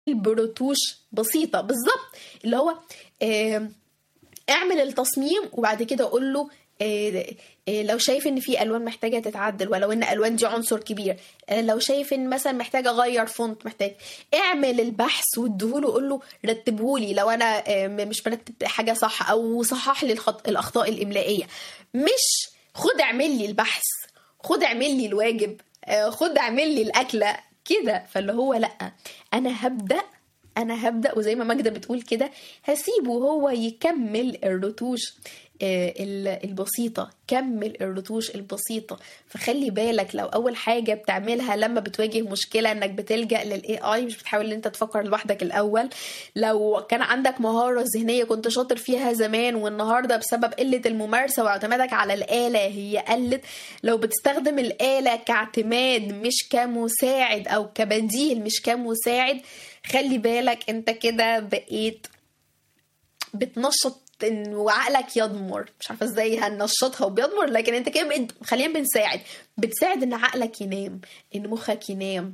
برتوش بسيطه بالظبط اللي هو آه، اعمل التصميم وبعد كده قول له آه، آه، لو شايف ان في الوان محتاجه تتعدل ولو ان الوان دي عنصر كبير آه، لو شايف ان مثلا محتاج اغير فونت محتاج اعمل البحث واديهوله قول له رتبهولي لو انا آه، م- مش برتب حاجه صح او صحح لي الخط... الاخطاء الاملائيه مش خد اعمل لي البحث خد اعمل لي الواجب آه، خد اعمل لي الاكله كده فاللي هو لا انا هبدا انا هبدا وزي ما ماجده بتقول كده هسيبه هو يكمل الرتوش آه، ال- البسيطة كمل الرتوش البسيطة فخلي بالك لو أول حاجة بتعملها لما بتواجه مشكلة إنك بتلجأ للاي اي مش بتحاول إن أنت تفكر لوحدك الأول لو كان عندك مهارة ذهنية كنت شاطر فيها زمان والنهاردة بسبب قلة الممارسة واعتمادك على الآلة هي قلت لو بتستخدم الآلة كاعتماد مش كمساعد أو كبديل مش كمساعد خلي بالك انت كده بقيت بتنشط إن- وعقلك يضمر مش عارفه ازاي هننشطها وبيضمر لكن انت كده بقيت خلينا بنساعد بتساعد ان عقلك ينام ان مخك ينام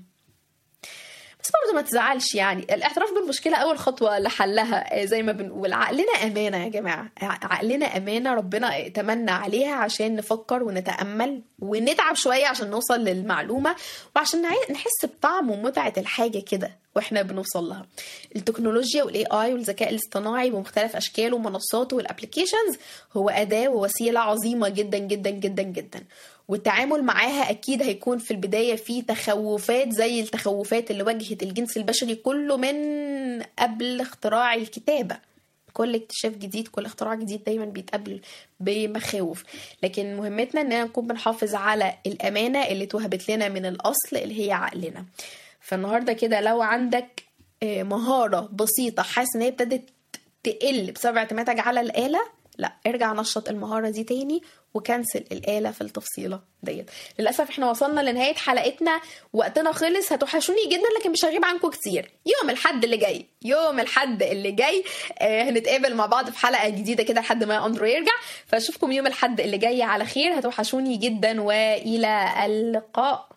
بس برضه ما تزعلش يعني الاعتراف بالمشكلة أول خطوة لحلها آه، زي ما بنقول عقلنا أمانة يا جماعة ع- عقلنا أمانة ربنا ائتمنا عليها عشان نفكر ونتأمل ونتعب شوية عشان نوصل للمعلومة وعشان نعي- نحس بطعم ومتعة الحاجة كده واحنا بنوصل لها التكنولوجيا والاي اي والذكاء الاصطناعي بمختلف اشكاله ومنصاته والابلكيشنز هو اداه ووسيله عظيمه جدا جدا جدا جدا والتعامل معاها اكيد هيكون في البدايه في تخوفات زي التخوفات اللي واجهت الجنس البشري كله من قبل اختراع الكتابه كل اكتشاف جديد كل اختراع جديد دايما بيتقابل بمخاوف لكن مهمتنا اننا نكون بنحافظ على الامانه اللي اتوهبت لنا من الاصل اللي هي عقلنا فالنهارده كده لو عندك آه، مهاره بسيطه حاسس ان هي ابتدت تقل بسبب اعتمادك على الاله لا ارجع نشط المهاره دي تاني وكنسل الاله في التفصيله ديت للاسف احنا وصلنا لنهايه حلقتنا وقتنا خلص هتوحشوني جدا لكن مش هغيب عنكم كتير يوم الحد اللي جاي يوم الحد اللي جاي آه هنتقابل مع بعض في حلقه جديده كده لحد ما اندرو يرجع فاشوفكم يوم الحد اللي جاي على خير هتوحشوني جدا والى اللقاء